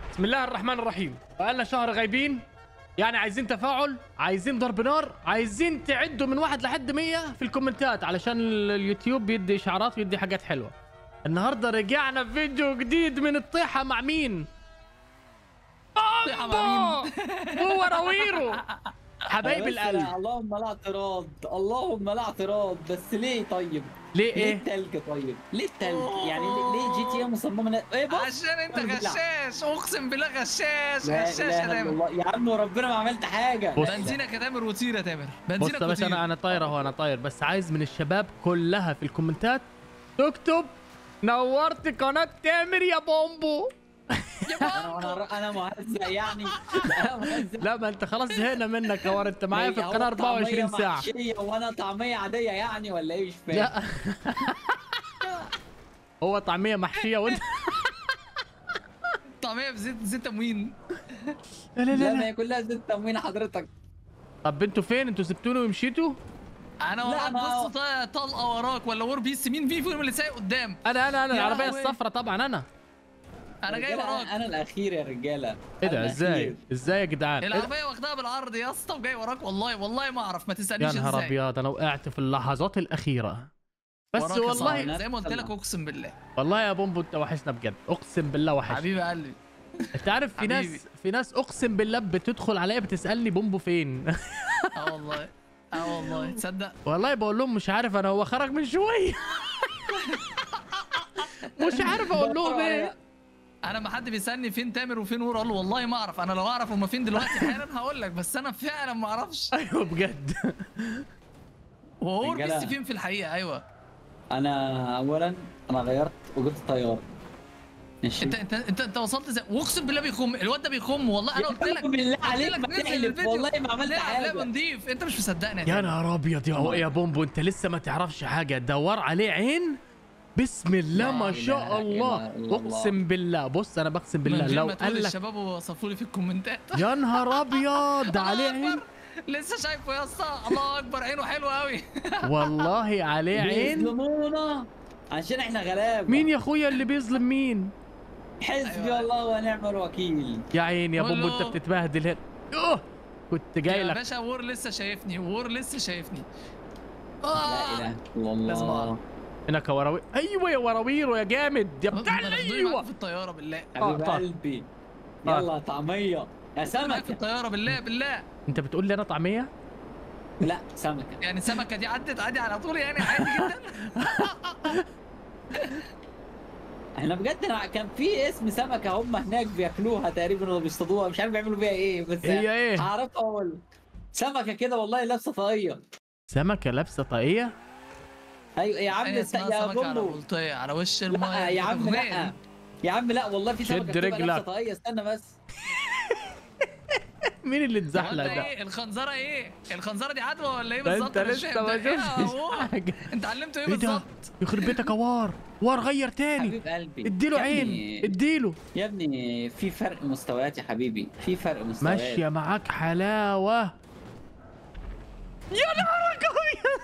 بسم الله الرحمن الرحيم بقالنا شهر غايبين يعني عايزين تفاعل عايزين ضرب نار عايزين تعدوا من واحد لحد مية في الكومنتات علشان ال- اليوتيوب بيدي اشعارات ويدي حاجات حلوه النهارده رجعنا بفيديو جديد من الطيحه مع مين طيحة مع مين؟ هو راويرو حبايب بس القلب لا، اللهم لا اعتراض اللهم لا اعتراض بس ليه طيب ليه ليه ايه التلج طيب ليه التلج يعني ليه- ليه جي تي ايه مصممه ن- ايه بص عشان انت أقسم بالله. غشاش اقسم بالله غشاش لا غشاش اله يا الا تامر الله يا عم وربنا ما عملت حاجه بص. بنزينك يا تامر وطير يا تامر بص بنزينك يا باشا وطير انا انا طاير اهو انا طاير بس عايز من الشباب كلها في الكومنتات تكتب نورت قناه تامر يا بومبو انا انا انا مهزأ يعني انا مهزأ لا ما انت خلاص زهقنا منك يا ور انت معايا في هو القناه طعمية 24 ساعه محشية وانا طعميه عاديه يعني ولا ايه مش فاهم لا هو طعميه محشيه وانت طعميه بزيت زيت تموين لا لا لا لا, ما لا. هي كلها زيت تموين حضرتك طب انتوا فين انتوا سبتوني ومشيتوا انا لا، وراك ما- بص طا- طلقه وراك ولا وور بيس مين في فيهم اللي سايق قدام انا انا انا يا العربيه لهوي. الصفراء طبعا انا انا جاي رجالة، وراك انا الاخير يا رجاله ايه ده أنا ازاي الأخير. ازاي يا جدعان إيه ده؟ العربيه واخدها بالعرض يا اسطى وجاي وراك والله والله ما اعرف ما يا تسالنيش نهار ازاي ابيض انا وقعت في اللحظات الاخيره بس وراك يا والله صاحبي، زي ما قلت لك والله اقسم بالله والله يا بومبو انت وحشنا بجد اقسم بالله وحشنا حبيبي قلبي انت عارف في ناس حبيبي. في ناس اقسم بالله بتدخل عليا بتسالني بومبو فين اه والله اه والله تصدق والله بقول لهم مش عارف انا هو خرج من شويه مش عارف اقول لهم ايه انا ما حد بيسالني فين تامر وفين نور اقول له والله ما اعرف انا لو اعرف هما فين دلوقتي حالا هقول لك بس انا فعلا ما اعرفش ايوه بجد وهو رجالة. بيس فين في الحقيقه ايوه انا اولا انا غيرت وجبت طياره ماشي انت انت انت, انت وصلت ازاي واقسم بالله بيخم الواد ده بيخم والله انا قلت لك بالله قلت عليك لك ما نزل تحلف الفيديو. والله ما عملت لا لا حاجه نضيف انت مش مصدقني يا تامر. نهار ابيض يا هو يا بومبو انت لسه ما تعرفش حاجه دور عليه عين بسم الله لا ما إله شاء الله إلا الله. اقسم بالله بص انا بقسم من بالله غير لو ما تقول قال لك الشباب وصفوا لي في الكومنتات يا نهار ابيض ده عليه الله عين أكبر. لسه شايفه يا اسطى الله اكبر عينه حلوه قوي والله عليه عين بيظلمونا عشان احنا غلابه مين يا اخويا اللي بيظلم مين حسبي أيوة. الله ونعم الوكيل يا عيني يا بومبو والله. انت بتتبهدل هنا يوه كنت جاي يا لك باشا وور لسه شايفني وور لسه شايفني لا آه. اله الا لازم الله أعرف. هناك وراوير ايوه يا وراويرو يا جامد يا ما بتاع تاخدوني ايوه معاك في الطياره بالله حبيب طيب. قلبي طيب. يلا طعميه يا معاك في سمكه الطياره بالله بالله انت بتقول لي انا طعميه لا سمكه يعني السمكه دي عدت عادي على طول يعني عادي جدا احنا بجد أنا كان في اسم سمكه هم هناك بياكلوها تقريبا ولا بيصطادوها مش عارف بيعملوا بيها ايه بس هي ايه هعرف اقول سمكه كده والله لابسه طاقيه سمكه لابسه طاقيه ايوه يا عم يعني است... اسمها يا سمكه على بومبو بلطيه على وش المايه لا يا عم لا أغنية. يا عم لا والله في شد سمكه بتبقى رجلك. لابسه طاقيه استنى بس مين اللي هو انت اتزحلق ده ايه الخنزره ايه الخنزره دي عدوى ولا ايه ده بالظبط انت أنا مش لسه فاهم ما ده. إيه يا شفتش هو؟ حاجه انت علمته ايه ايه ده بالظبط يخرب بيتك يا وار وار غير تاني حبيب قلبي اديله يا عين ابني- اديله يا ابني في فرق مستويات يا حبيبي في فرق مستويات ماشيه معاك حلاوه يا نهارك أبيض.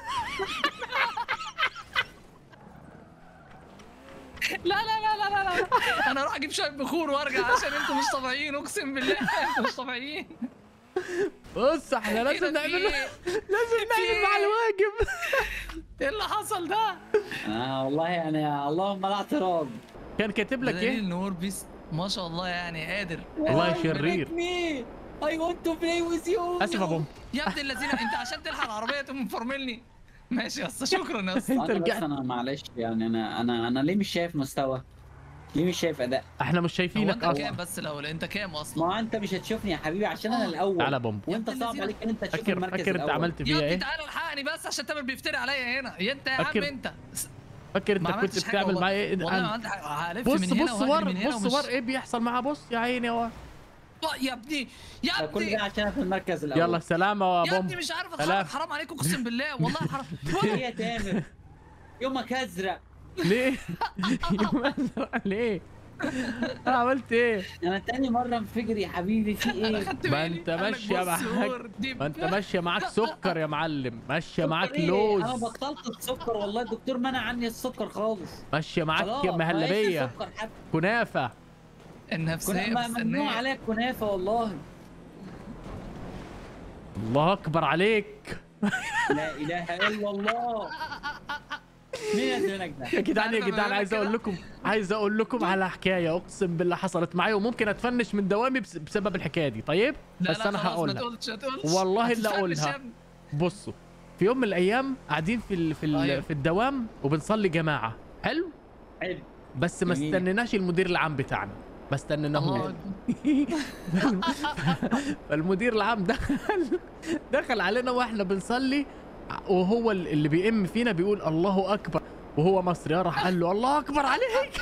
لا لا لا لا لا لا انا اروح اجيب شويه بخور وارجع عشان انتوا مش طبيعيين اقسم بالله انتوا مش طبيعيين بص احنا إيه لازم ده، في نعمل إيه؟ لازم نعمل مع الواجب ايه اللي حصل ده؟ اه والله يعني اللهم لا اعتراض كان كاتب لك دليل ايه ان وور بيس ما شاء الله يعني قادر والله قادر. شرير. مي اي ونت تو بلاي ويز يو اسف يا بوم يا ابن الذين انت عشان تلحق العربيه تقوم مفرملني ماشي يا اسطى شكرا يا اسطى انت انت رجعت. بس انا معلش يعني انا انا انا ليه مش شايف مستوى؟ ليه مش شايف اداء؟ احنا مش هو شايفينك انت اصلا كام بس الاول انت كام ما اصلا؟ هو انت مش هتشوفني يا حبيبي عشان انا الاول تعالى بوم وانت يا ابن صعب الذين. عليك ان انت تشوف فاكر المركز فاكر انت الأول. عملت يا فيها ابني ايه تعالى الحقني بس عشان تامر بيفتري عليا هنا يا انت يا فاكر- عم انت فاكر انت ما كنت عملتش حاجه بتعمل والله. معايا ايه والله ما عن- عملت حاجه هلف بص من هنا بص وهجري ور من هنا بص ومش- ور ايه بيحصل معاه بص يا عيني يا ور آه، يا ابني يا كل ده ابني عشان في المركز الاول يلا سلامة يا يا بوم ابني مش عارف سلام. اتحرك حرام عليك اقسم بالله والله حرام ايه يا تامر يومك ازرق ليه يوم أزرق ليه انا عملت ايه انا تاني مره انفجر يا حبيبي في انا ايه؟ خدت ما بالي انت قال لك ماشية بص معاك- وور، دب. ما انت ماشيه معاك سكر يا معلم ماشيه معاك سكر إيه؟ لوز انا بطلت السكر والله الدكتور منع عني السكر خالص ماشيه معاك خلاص، ما مهلبيه بقاش في سكر حتى كنافه النفسيه كنا ممنوع مستنيه عليك كنافه والله الله اكبر عليك لا اله الا الله مين يا زينك ده؟ يا جدعان يا عارفة جدعان بقول عايز لك اقول كده؟ لكم عايز اقول لكم على حكايه اقسم بالله حصلت معايا وممكن اتفنش من دوامي بس- بسبب الحكايه دي طيب لا بس لا انا خلاص، ما هقولها تقولش ما تقولش والله اللي هتتفنش أقولها. يا ابني. بصوا في يوم من الايام قاعدين في ال... في ال... أيوة. في الدوام وبنصلي جماعه حلو حلو بس ما جميل. استنيناش المدير العام بتاعنا ما استنيناه الله هو. أكبر. فالمدير العام دخل دخل علينا واحنا بنصلي وهو اللي بيئم فينا بيقول الله اكبر وهو مصري راح قال له الله اكبر عليك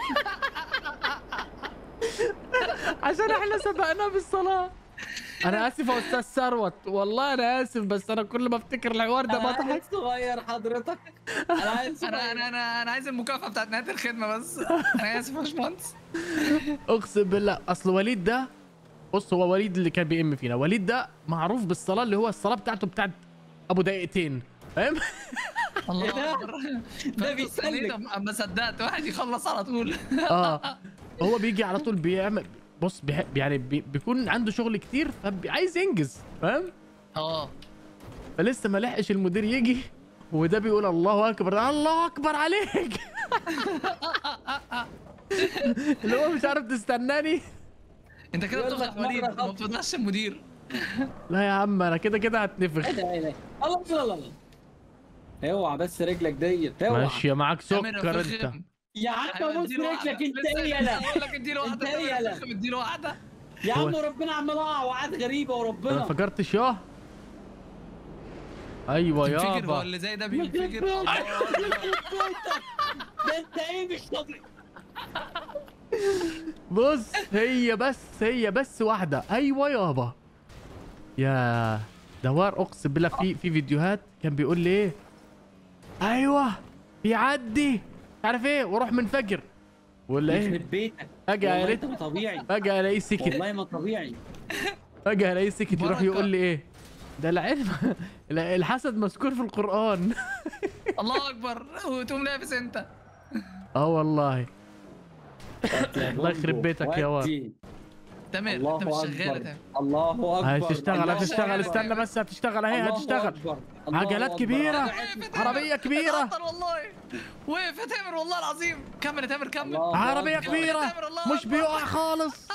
عشان احنا سبقناه بالصلاه انا اسف يا استاذ ثروت والله انا اسف بس انا كل ما افتكر الحوار ده انا بضحك عيل صغير حضرتك انا عيل انا صغير انا انا انا عايز المكافاه بتاعت نهايه الخدمه بس انا اسف يا باشمهندس اقسم بالله اصل وليد ده بص هو وليد اللي كان بيئم فينا وليد ده معروف بالصلاه اللي هو الصلاه بتاعته بتاعت ابو دقيقتين فاهم الله ده- اكبر ده فأنا بيسلك. استنيت اما صدقت واحد يخلص على طول اه هو بيجي على طول بيعمل بص بيح... يعني بي... بيكون عنده شغل كتير فعايز ينجز فاهم اه فلسه ما لحقش المدير يجي وده بيقول الله اكبر الله اكبر عليك اللي هو مش عارف تستناني انت كده يقول بتفضح لك مرة وليد ما خط. بتفضحش المدير لا يا عم انا كده كده هتنفخ ايه ده ايه ده الله الله الله الله اوعى بس رجلك ديت اوعى ماشيه معاك تامر سكر فخم. انت يا عم أيوة، بص اديله رجلك واحدة. انت لسه- ايه لسه يلا هقول لك اديله واحده انت ايه تامر يلا فخم، اديله واحده يا عم هو- ربنا عم ضاع وعاد غريبه انا وربنا فكرتش ياه ايوه تنفجر هو يابا اللي زي ده بينفجر الله ده انت ايه مش طبيعي بص هي بس هي بس واحدة أيوة يابا يا دوار أقسم بالله في في فيديوهات كان بيقول لي إيه أيوة بيعدي عارف إيه وأروح منفجر ولا إيه يخرب بيتك فجأة والله قالت انت ما طبيعي فجأة ألاقيه سكت والله ما طبيعي فجأة ألاقيه سكت يروح بركة. يقول لي إيه ده العلم لا، الحسد مذكور في القرآن الله اكبر وتقوم لابس انت اه والله الله يخرب بيتك يا واد. ودي. تامر الله انت مش شغال يا اكبر تامر الله اكبر هتشتغل الله هتشتغل أكبر. استنى بس هتشتغل اهي الله هتشتغل أكبر. الله عجلات أكبر. كبيرة. وقف يا تامر. عربية كبيرة. اتعطل والله وقف يا تامر والله العظيم كمل يا تامر كمل الله عربية أكبر. كبيرة تامر، الله مش أكبر. بيقع خالص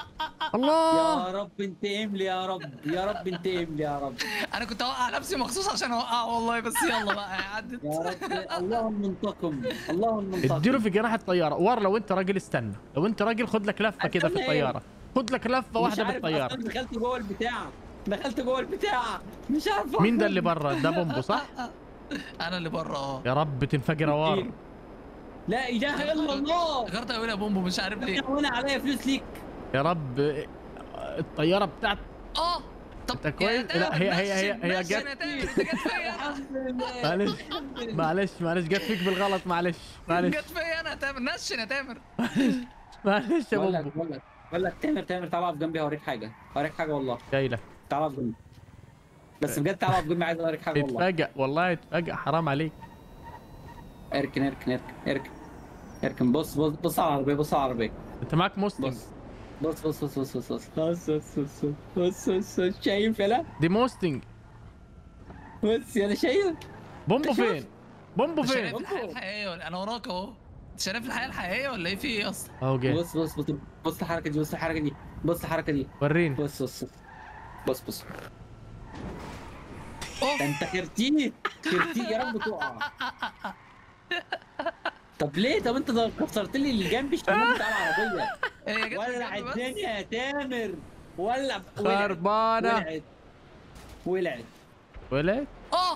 الله يا رب انتقم لي يا رب يا رب انتقم لي يا رب انا كنت اوقع نفسي مخصوص عشان اوقعه والله بس يلا بقى عدت يا رب اللهم انتقم اللهم انتقم اديله في جناح الطياره ور لو انت راجل استنى لو انت راجل خد لك لفه كده في استنى ايه؟ الطياره خد لك لفه مش واحده عارف بالطياره أصلاً دخلت جوه البتاع دخلت جوه البتاع مش عارف مين ده أخرج. اللي بره ده بومبو صح انا اللي بره اه يا رب تنفجر يا وار لا اله الا الله غيرت قوي يا بومبو مش عارف ليه هنا عليا فلوس ليك يا رب الطياره بتاعت اه طب انت كويس؟ يا لا، هي- هي- هي- نشن- هي نشن جت- يا تامر انت جت فيا انا الحمد لله معلش معلش معلش جت فيك بالغلط معلش معلش جت فيا انا يا تامر نشن يا تامر معلش يا بقول لك بومبو بقول لك بقول لك تامر تامر تعال اقف جنبي هوريك حاجه هوريك حاجه والله جاي لك تعال اقف جنبي بس بجد تعال اقف جنبي عايز اوريك حاجه والله اتفاجئ والله اتفاجئ حرام عليك اركن اركن اركن اركن اركن بص بص بص على العربيه بص على العربيه انت معاك موستنج بص بص بص بص بص بص بص بص بص بص بص بص شايف يلا دي موستنج بص يلا شايف بومبو شوف. فين بومبو انت شايف فين الحياه الحقيقيه ولا انا وراك اهو انت شايف الحياه الحقيقيه ولا ايه في ايه اصلا اهو جاي بص بص بص بص الحركه دي بص الحركه دي بص الحركه دي وريني بص بص بص بص اوف ده انت خرتيت خرتيت يا رب تقع طب ليه طب انت ده كسرت لي اللي جنبي الشمال بتاع العربيه هي جت ولع جنبي بس. الدنيا يا تامر ولع ولعت خربانه ولعت ولعت ولد اه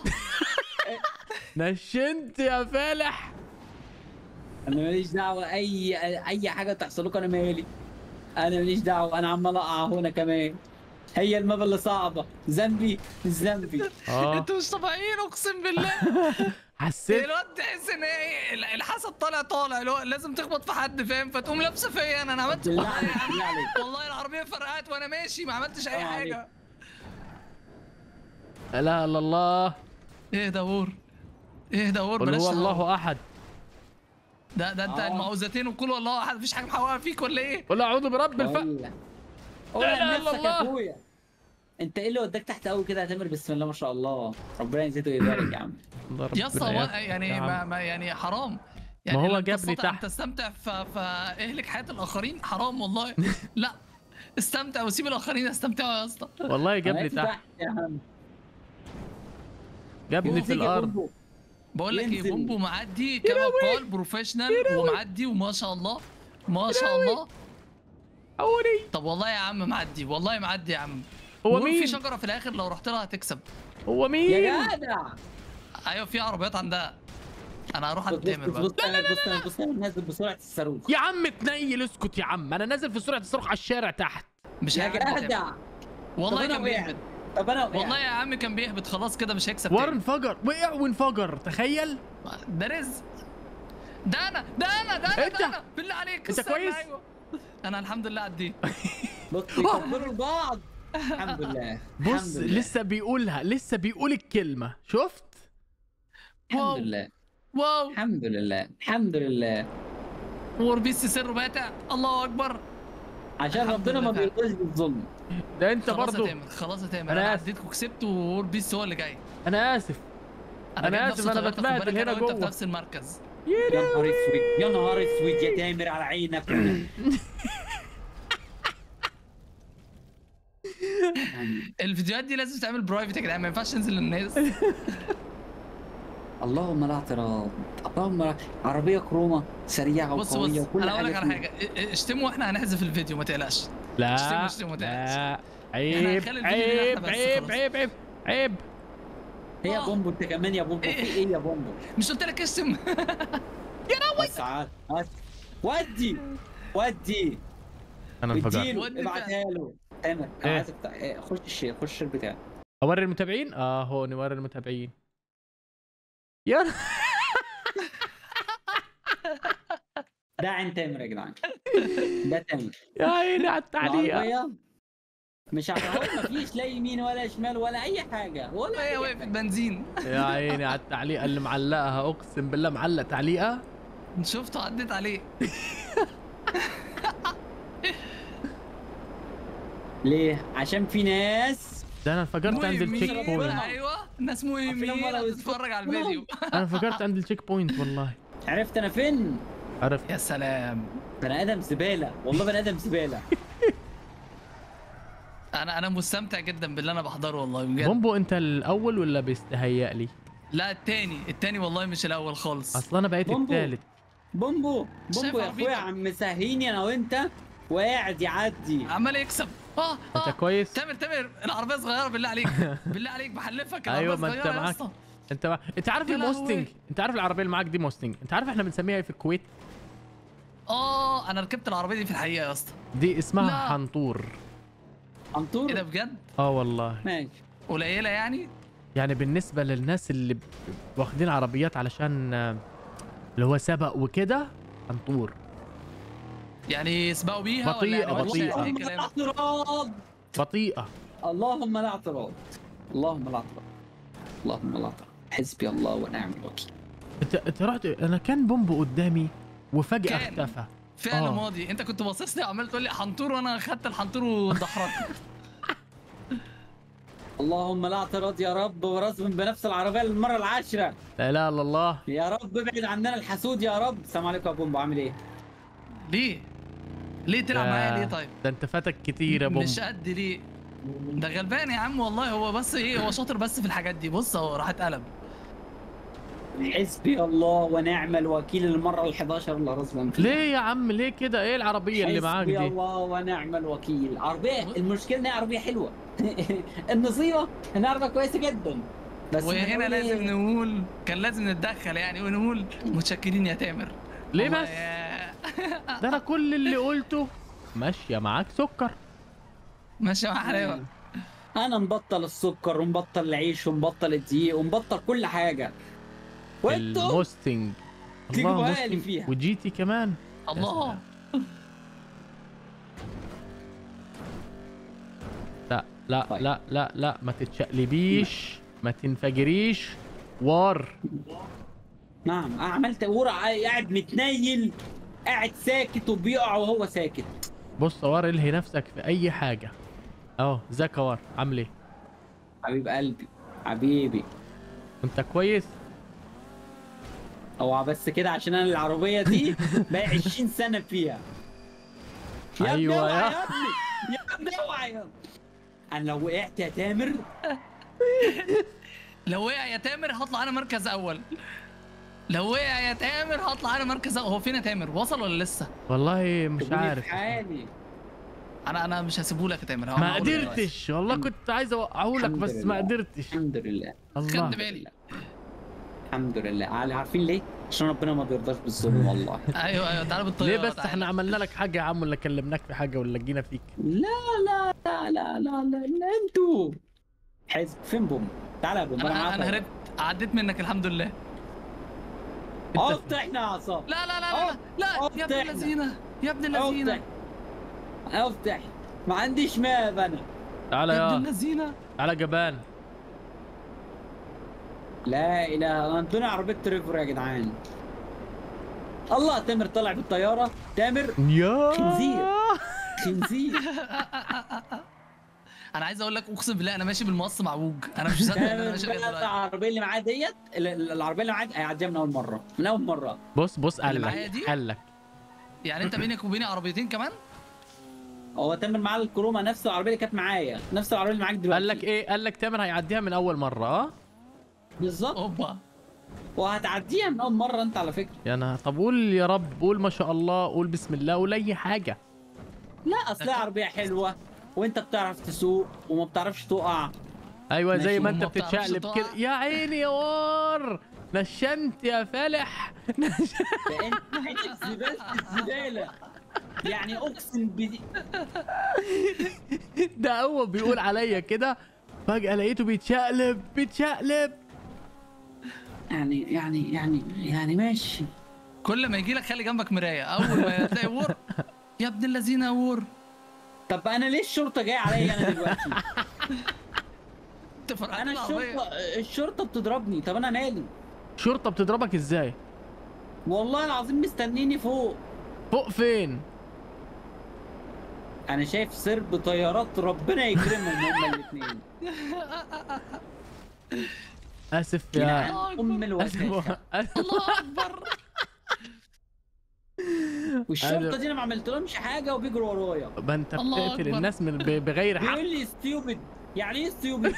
نشنت يا فالح انا ماليش دعوه اي اي حاجه تحصل لكم انا مالي انا ماليش دعوه انا عمال اقع هنا كمان هي المبا اللي صعبه ذنبي مش ذنبي اه انتوا مش طبيعيين اقسم بالله حسيت الواد تحس ان ايه ال- الحسد طالع طالع اللي هو لازم تخبط في حد فاهم فتقوم لابسه فيا انا انا عملت بالله والله يا عليك عم بالله عليك والله العربيه فرقعت وانا ماشي ما عملتش اي آه عليك. حاجه لا اله الا الله ايه ده وور ايه ده وور قل بلاش هو تهور. الله احد ده ده انت آه. المعوذتين وكل والله احد مفيش حاجه محوقه فيك ولا ايه قول اعوذ برب الف ولا لا إله ولا إلا نفسك الله. يا اخويا انت ايه اللي وداك تحت قوي كده يا تامر بسم الله ما شاء الله ربنا يزيده ويبارك يا عم ضرب يا اسطى بالآيات. هو يعني يا ما, عم. ما يعني حرام يعني هو لما جابني تستطيع ان تحت. تستمتع ف- فاهلك حياه الاخرين حرام والله لا استمتع وسيب الاخرين يستمتعوا يا اسطى والله جابني أنا تحت يا عم جابني في ينزل يا الارض بومبو. بقول لك ايه ينزل. بومبو معدي كما قال بروفيشنال ومعدي وما شاء الله ما شاء الله عوني طب والله يا عم معدي والله معدي يا عم هو وقول مين في شجره في الاخر لو رحت لها هتكسب هو مين يا جدع ايوه في عربيات عندها انا هروح عند بص تامر بص بقى بص بص بص بص انا نازل بسرعه الصاروخ يا عم تنيل اسكت يا عم انا نازل في سرعه الصاروخ على الشارع تحت مش يا هيعدي تامر. جدع والله طب أنا كان وقعت. بيهبط طب انا وقعت. والله يا عم كان بيهبط خلاص كده مش هيكسب ور تاني انفجر وقع وانفجر تخيل ده رزق ده انا ده انا ده انا أنت؟ ده انا بالله عليك أنت استنى، كويس؟ أيوة. انا الحمد لله عديت بص بيكبروا لبعض الحمد لله بص الحمد لله. لسه بيقولها لسه بيقول الكلمه شفت الحمد لله واو الحمد لله الحمد لله وربيس سر باتع الله اكبر عشان الحمد ربنا ما لله فعلا. بيرضاش بالظلم ده انت خلاص برضو يا تامر خلاص يا تامر أنا انا آسف. عديت وكسبت ووربيس هو اللي جاي انا اسف أنا جايب آسف، نفس أنا طريقتك، خد بتبهدل بالك هنا أنا وأنت في جوه. نفس المركز يا نهار اسود يا نهار اسود يا تامر على عينك الفيديوهات دي لازم تعمل برايفت يا جدعان ما ينفعش تنزل للناس اللهم لا اعتراض اللهم لا عربيه كرومه سريعه بص بص وقويه وكل انا اقول لك على فيها. حاجه ا- ا- اشتموا واحنا هنحذف الفيديو ما تقلقش لا اشتم- اشتم وتعالى. لا عيب هنخلي الفيديو لينا عيب احنا بس عيب خلاص. عيب عيب عيب هي يا آه. بومبو انت كمان يا بومبو في ايه يا بومبو مش قلت لك اشتم بس عاد بس. ودي ودي انا انفجرت اديله ودي ابعتها له تامر إيه؟ انا عايزك تع- إيه، خش الشيء خش الشير بتاعي اوري المتابعين اه هو نوري المتابعين يا ده عين تامر يا جدعان ده تامر يا عيني على التعليق العربيه مش عارف مفيش لا يمين ولا شمال ولا اي حاجه ولا هي أي وقفت حاجة. بنزين يا عيني على التعليقه اللي معلقها اقسم بالله معلق تعليقه شفته عديت عليه ليه عشان في ناس ده انا انفجرت عند مهمين. التشيك بوينت ايوه ناس مهمين عارفين ولا تتفرج على الفيديو انا انفجرت عند التشيك بوينت والله عرفت انا فين عرفت يا سلام بني ادم زباله والله بني ادم زباله انا انا مستمتع جدا باللي انا بحضره والله بجد بومبو انت الاول ولا بيستهيأ لي لا التاني التاني والله مش الاول خالص اصل انا بقيت بومبو. الثالث بومبو شايف بومبو يا عربيتك؟ اخويا عم مسهيني انا وانت وقاعد يعدي عمال يكسب اه انت اه كويس تامر تامر العربيه صغيره بالله عليك بالله عليك بحلفك العربيه أيوة، ما أنت صغيره يا معاك. اسطى انت ما... انت عارف يا لهوي. الموستنج انت عارف العربيه اللي معاك دي موستنج انت عارف احنا بنسميها ايه في الكويت اه انا ركبت العربيه دي في الحقيقه يا اسطى دي اسمها لا. حنطور عنطور ايه ده بجد اه والله ماشي قليله يعني يعني بالنسبه للناس اللي ب- واخدين عربيات علشان آه، اللي هو سبق وكده حنطور يعني يسبقوا بيها بطيئة، ولا يعني بطيئة. ولا ايه اللهم لا كلام اعتراض بطيئه اللهم لا اعتراض اللهم لا اعتراض اللهم لا اعتراض حسبي الله ونعم الوكيل انت انت رحت انا كان بومبو قدامي وفجاه كان. اختفى فعل آه. ماضي انت كنت باصص لي وعمال تقول لي حنطور وانا خدت الحنطور ودحرجت اللهم لا اعتراض يا رب ورسم بنفس العربيه للمره العاشره لا اله الا الله يا رب ابعد عننا الحسود يا رب السلام عليكم يا بومبو عامل ايه ليه؟ ليه تلعب يا- معايا ليه طيب؟ ده انت فاتك كتير يا بومبو مش قد ليه؟ ده غلبان يا عم والله هو بس ايه هو شاطر بس في الحاجات دي بص اهو راح اتقلب حسبي الله ونعم الوكيل المره ال11 اللي رسما فيها ليه يا عم ليه كده ايه العربيه اللي معاك حسبي دي الله ونعم الوكيل عربيه المشكله ان هي عربيه حلوه النصيبه انها عربيه كويسه جدا بس وهنا بنقول لازم إيه؟ نقول كان لازم نتدخل يعني ونقول متشكرين يا تامر ليه والله بس يا- ده انا كل اللي قلته ماشيه معاك سكر ماشي مع حلاوه انا مبطل السكر ومبطل العيش ومبطل الدقيق ومبطل كل حاجه وانتوا الموستنج تجيبوها الله لي موستنج فيها. وجيتي كمان يا الله سلام. لا لا طيب. لا لا لا ما تتشقلبيش ما تنفجريش وار نعم عملت ورا قاعد متنيل قاعد ساكت وبيقع وهو ساكت بص يا وار الهي نفسك في اي حاجه اهو ازيك يا وار عامل ايه حبيب قلبي حبيبي انت كويس اوعى بس كده عشان انا العربيه دي بقى 20 سنه فيها يا ابني أيوة اوعى يا- يا ابني يا ابني اوعى يا ابني. انا لو وقعت يا تامر لو وقع يا تامر هطلع انا مركز اول لو وقع يا تامر هطلع انا مركز اول هو فين يا تامر وصل ولا لسه والله مش سيبوني عارف في حالي انا انا مش هسيبه لك يا تامر ما قدرتش والله كنت عايز اوقعه لك الحمد بس ما لله. قدرتش الحمد لله الله خدت بالي الحمد لله عال- عارفين ليه؟ عشان ربنا ما بيرضاش بالظلم والله ايوه ايوه تعالى ليه بالطياره بس تعالى. احنا عملنا لك حاجه يا عم ولا كلمناك في حاجه ولا جينا فيك لا لا لا لا لا لا, لا انتوا حزب فين بوم؟ تعالى يا بوم انا معاك انا أهو. هربت عديت منك الحمد لله افتح احنا يا عصام لا لا لا لا لا يا ابن افتح. اللذينه يا ابن افتح اللذينه افتح ما عنديش ماب انا تعالى يا ابن يا اللذينه تعالى جبان لا اله الا الله ادوني عربيه تريفر يا جدعان الله تامر طلع بالطياره تامر يا خنزير. خنزير انا عايز اقول لك اقسم بالله انا ماشي بالمقص معوج انا مش مصدق ان انا تامر ماشي لغاية بقى دلوقتي. العربيه اللي معاه ديت ال- ال- العربيه اللي معاه هيعديها من اول مره من اول مره بص بص قال اللي معايا لك دي؟ قال لك يعني انت بينك وبيني عربيتين كمان هو تامر معاه الكروما نفس العربيه اللي كانت معايا نفس العربيه اللي معاك دلوقتي قال لك ايه قال لك تامر هيعديها من اول مره اه بالظبط اوبا وهتعديها من اول مره انت على فكره يا انا طب قول يا رب قول ما شاء الله قول بسم الله قول اي حاجه لا اصل هي عربيه حلوه وانت بتعرف تسوق وما بتعرفش تقع ايوه زي ماشي، ما وما انت بتعرفش بتتشقلب تقع. كده يا عيني يا وار نشنت يا فالح ده انت عينك زباله الزباله يعني اقسم بدي ده هو بيقول عليا كده فجأة لقيته بيتشقلب بيتشقلب يعني يعني يعني يعني ماشي كل ما يجي لك خلي جنبك مرايه اول ما تلاقي وور يا ابن اللذينه يا وور طب انا ليه الشرطه جايه عليا انا دلوقتي تفرقع انا العربية. الشرطه الشرطه بتضربني طب انا مالي شرطة بتضربك ازاي والله العظيم مستنيني فوق فوق فين انا شايف سرب طيارات ربنا يكرمهم هما الاثنين اسف يا ام الوسخه اسف اسف الله اكبر والشرطه دي انا ما عملتلهمش حاجه وبيجروا ورايا ما انت الله بتقتل أكبر. الناس من ب- بغير حق بيقول لي ستيوبد يعني ايه ستيوبد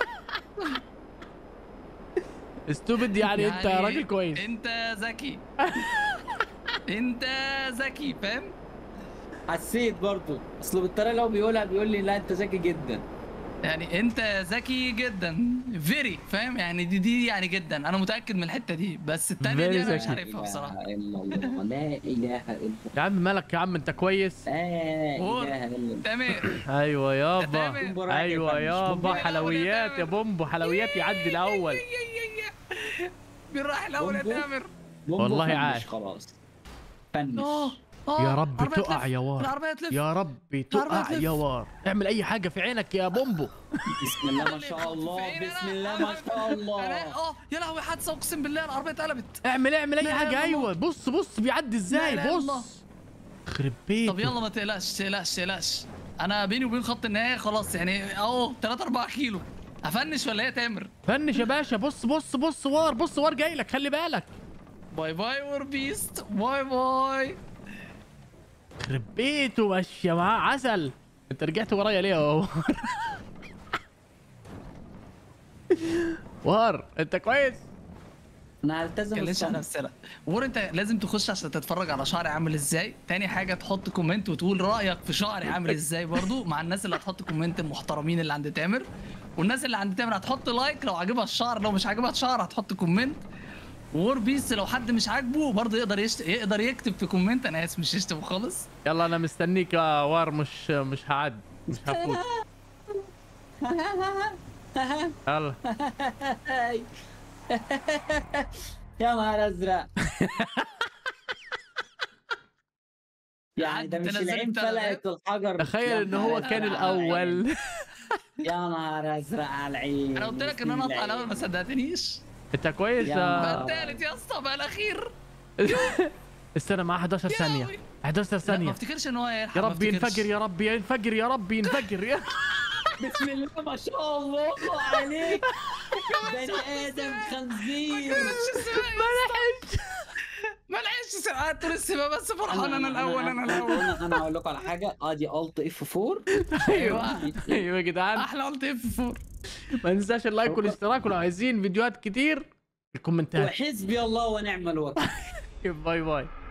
استوبد يعني انت راجل كويس انت ذكي انت ذكي فاهم حسيت برضو اصل بالطريقه اللي هو بيقولها بيقول لي لا انت ذكي جدا يعني انت ذكي جدا فيري فاهم يعني دي دي يعني جدا انا متاكد من الحته دي بس التانيه دي Very انا مش ذكي. عارفها بصراحه لا اله الا الله لا اله الا الله يا عم مالك يا عم انت كويس لا قول. اله الا الله تمام ايوه يابا تمام. ايوه يابا بومبو. حلويات يا بومبو حلويات يعدي الاول مين راح الاول يا بومبو. تامر بومبو والله فنش عاش. خلاص فنش اه اه يا رب العربية تقع تلف. يا وار العربيه تلف يا رب تقع تلف. يا وار اعمل اي حاجه في عينك يا بومبو بسم الله ما شاء الله فين بسم أنا؟ الله ما شاء أنا- الله اه يا لهوي حادثه اقسم بالله العربيه اتقلبت اعمل اعمل اي لا حاجه إله إلا ايوه بص بص بيعدي ازاي لا إله إلا الله. بص خرب بيت طب يلا ما تقلقش تقلقش تقلقش انا بيني وبين خط النهايه خلاص يعني اهو 3 4 كيلو افنش ولا ايه يا تامر فنش يا باشا بص بص بص وار بص وار جاي لك خلي بالك باي باي وور بيست باي باي خرب بيته ماشيه معاه عسل انت رجعت ورايا ليه يا وار وار انت كويس انا هلتزم تكلمش عن الصمت نفسنا وور انت لازم تخش عشان تتفرج على شعري عامل ازاي تاني حاجه تحط كومنت وتقول رايك في شعري عامل ازاي برضو مع الناس اللي هتحط كومنت المحترمين اللي عند تامر والناس اللي عند تامر هتحط لايك لو عجبها الشعر لو مش عجبها الشعر هتحط كومنت وور بيس لو حد مش عاجبه برضه يقدر يشت... يقدر يكتب في كومنت انا اسف مش يشتم خالص يلا انا مستنيك يا وار مش مش هعد مش هفوت يلا يا نهار ازرق يعني ده عدت مش نزلت العين على فلقت الحجر تخيل يا ان نهار هو أزرق كان على العين. الاول يا نهار ازرق على العين انا قلت لك ان انا اطلع الاول ما بسم صدقتنيش انت كويس يا آه، بقى التالت يا اسطى بقى الاخير استنى مع 11 ثانيه لهوي. 11 لا، ما ثانيه افتكرش ان هو هيلحق يا ما رب افتكرش. ينفجر يا رب ينفجر يا رب ينفجر يا بسم الله ما شاء الله عليك بني ادم خنزير ما لحقش ما لحقش ساعات طول السباق بس فرحان انا الاول انا الاول انا انا هقول لكم على حاجه ادي الت اف 4 ايوه ايوه يا جدعان احلى قلت اف 4 ما ننساش اللايك والاشتراك ولو عايزين فيديوهات كتير في الكومنتات وحسبي الله ونعم الوكيل باي باي